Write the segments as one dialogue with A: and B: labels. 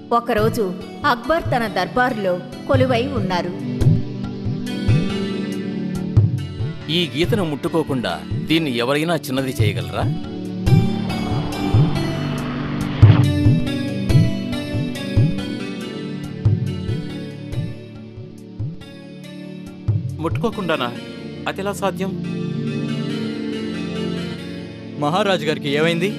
A: ఒకరోజు అక్బర్ తన దర్బారులో కొలువై ఉన్నారు
B: ఈ గీతను ముట్టుకోకుండా దీన్ని ఎవరైనా చిన్నది చేయగలరా
C: ముట్టుకోకుండానా అది ఎలా సాధ్యం
D: మహారాజు గారికి ఏమైంది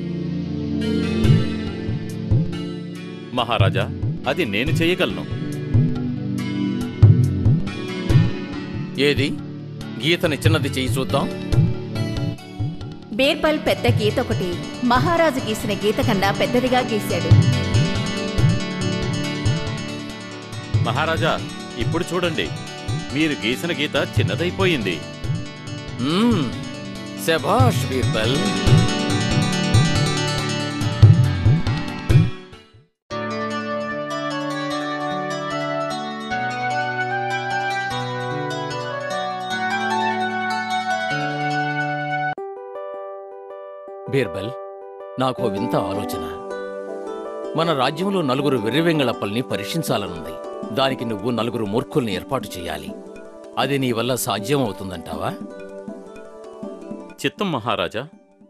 C: మహారాజా అది నేను చేయగలను
B: ఏది గీతని చిన్నది చేయి చూద్దాం
A: బీర్బల్ పెద్ద గీత ఒకటి మహారాజు గీసిన గీత కన్నా పెద్దదిగా గీశాడు
C: మహారాజా ఇప్పుడు చూడండి మీరు గీసిన గీత చిన్నదైపోయింది
B: మ్మ్, శభాష్ బీర్బల్ బీర్బల్ నాకు ఓ వింత ఆలోచన మన రాజ్యంలో నలుగురు వెర్రివెంగళప్పల్ని పరీక్షించాలనుంది దానికి నువ్వు నలుగురు మూర్ఖుల్ని ఏర్పాటు చేయాలి అది నీ వల్ల సాధ్యం అవుతుందంటావా
C: చిత్తం మహారాజా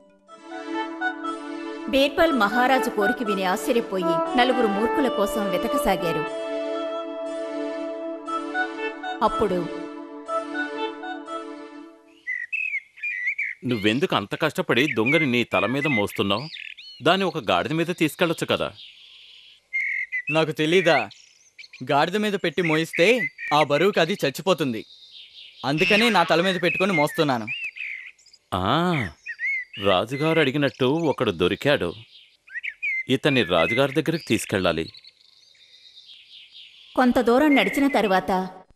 A: బీర్బల్ మహారాజు కోరిక విని ఆశ్చర్యపోయి నలుగురు మూర్ఖుల కోసం వెతకసాగారు అప్పుడు
C: నువ్వెందుకు అంత కష్టపడి దొంగని నీ తల మీద మోస్తున్నావు దాన్ని ఒక గాడిద మీద తీసుకెళ్ళొచ్చు కదా
D: నాకు తెలీదా గాడిద మీద పెట్టి మోయిస్తే ఆ బరువుకి అది చచ్చిపోతుంది అందుకనే నా తల మీద పెట్టుకొని మోస్తున్నాను
C: ఆ రాజుగారు అడిగినట్టు ఒకడు దొరికాడు ఇతన్ని రాజుగారి దగ్గరికి తీసుకెళ్ళాలి
A: కొంత దూరం నడిచిన తరువాత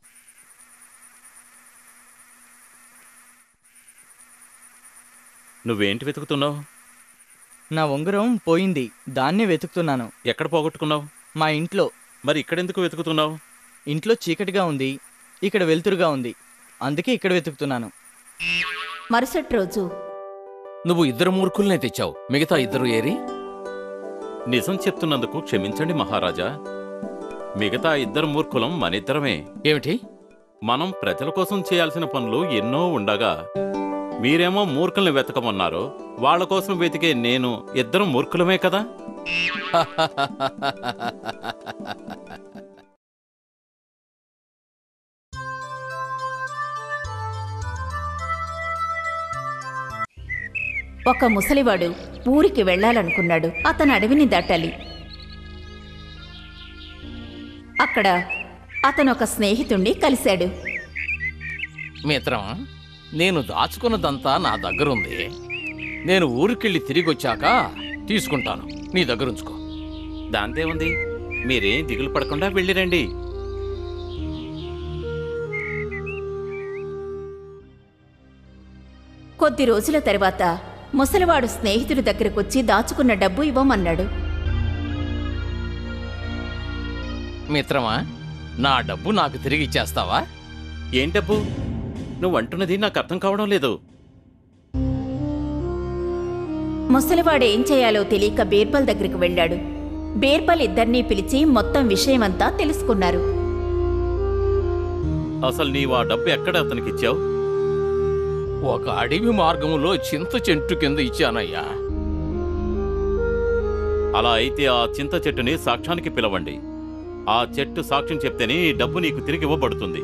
C: నువ్వేంటి వెతుకుతున్నావు
D: నా ఉంగరం పోయింది దాన్నే వెతుకుతున్నాను
C: ఎక్కడ పోగొట్టుకున్నావు
D: మా ఇంట్లో
C: మరి ఇక్కడెందుకు వెతుకుతున్నావు
D: ఇంట్లో చీకటిగా ఉంది ఇక్కడ వెలుతురుగా ఉంది అందుకే ఇక్కడ వెతుకుతున్నాను
A: మరుసటి రోజు
B: నువ్వు ఇద్దరు మూర్ఖుల్నే తెచ్చావు మిగతా ఇద్దరు ఏరి
C: నిజం చెప్తున్నందుకు క్షమించండి మహారాజా మిగతా ఇద్దరు మూర్ఖులం మనిద్దరమే
B: ఏమిటి
C: మనం ప్రజల కోసం చేయాల్సిన పనులు ఎన్నో ఉండగా మీరేమో మూర్ఖుల్ని వెతకమన్నారు వాళ్ళ కోసం వెతికే నేను ఇద్దరు మూర్ఖులమే కదా
A: ఒక ముసలివాడు ఊరికి వెళ్ళాలనుకున్నాడు అతను అడవిని దాటాలి అక్కడ అతను ఒక స్నేహితుణ్ణి కలిశాడు
B: మిత్రం నేను దాచుకున్నదంతా నా దగ్గరుంది నేను ఊరికెళ్ళి తిరిగొచ్చాక తీసుకుంటాను నీ దగ్గరుంచుకో
C: దాంతే ఉంది మీరేం దిగులు పడకుండా వెళ్ళిరండి
A: కొద్ది రోజుల తర్వాత ముసలివాడు స్నేహితుడి దగ్గరకొచ్చి దాచుకున్న డబ్బు ఇవ్వమన్నాడు
B: మిత్రమా నా డబ్బు నాకు తిరిగి ఇచ్చేస్తావా
C: ఏం డబ్బు నువ్వు అంటున్నది నాకు అర్థం కావడం లేదు
A: ముసలివాడు ఏం చేయాలో తెలియక బీర్బల్ దగ్గరికి వెళ్ళాడు బీర్బల్ ఇద్దరినీ పిలిచి మొత్తం విషయమంతా తెలుసుకున్నారు
C: అసలు నీవు ఆ డబ్బు ఎక్కడ అతనికి ఇచ్చావు
B: ఒక అడవి మార్గంలో చింత చెట్టు కింద ఇచ్చానయ్యా
C: అలా అయితే ఆ చింత చెట్టుని సాక్ష్యానికి పిలవండి ఆ చెట్టు సాక్ష్యం చెప్తేనే ఈ డబ్బు నీకు తిరిగి ఇవ్వబడుతుంది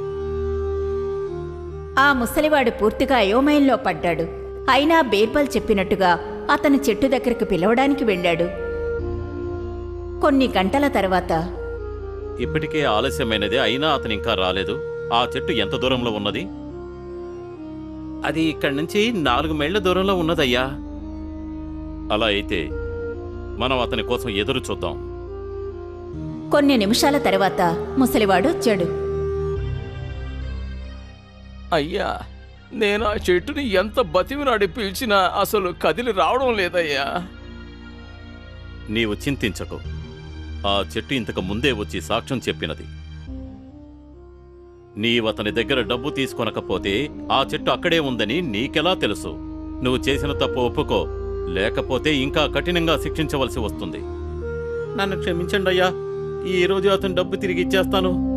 A: ఆ ముసలివాడు పూర్తిగా అయోమయంలో పడ్డాడు అయినా బీర్బల్ చెప్పినట్టుగా అతను చెట్టు దగ్గరకు పిలవడానికి వెళ్ళాడు కొన్ని గంటల తర్వాత
C: ఇప్పటికే ఆలస్యమైనది అయినా అతను ఇంకా రాలేదు ఆ చెట్టు ఎంత దూరంలో ఉన్నది అది ఇక్కడి నుంచి నాలుగు మైళ్ళ దూరంలో ఉన్నదయ్యా అలా అయితే మనం అతని కోసం ఎదురు చూద్దాం
A: కొన్ని నిమిషాల తర్వాత ముసలివాడు వచ్చాడు
B: అయ్యా నేను ఆ చెట్టుని ఎంత బతిమినాడి పిలిచినా అసలు కదిలి రావడం లేదయ్యా
C: నీవు చింతించకు ఆ చెట్టు ఇంతకు ముందే వచ్చి సాక్ష్యం చెప్పినది నీవతని దగ్గర డబ్బు తీసుకొనకపోతే ఆ చెట్టు అక్కడే ఉందని నీకెలా తెలుసు నువ్వు చేసిన తప్పు ఒప్పుకో లేకపోతే ఇంకా కఠినంగా శిక్షించవలసి వస్తుంది నన్ను క్షమించండి అయ్యా ఈ రోజు అతని డబ్బు తిరిగి ఇచ్చేస్తాను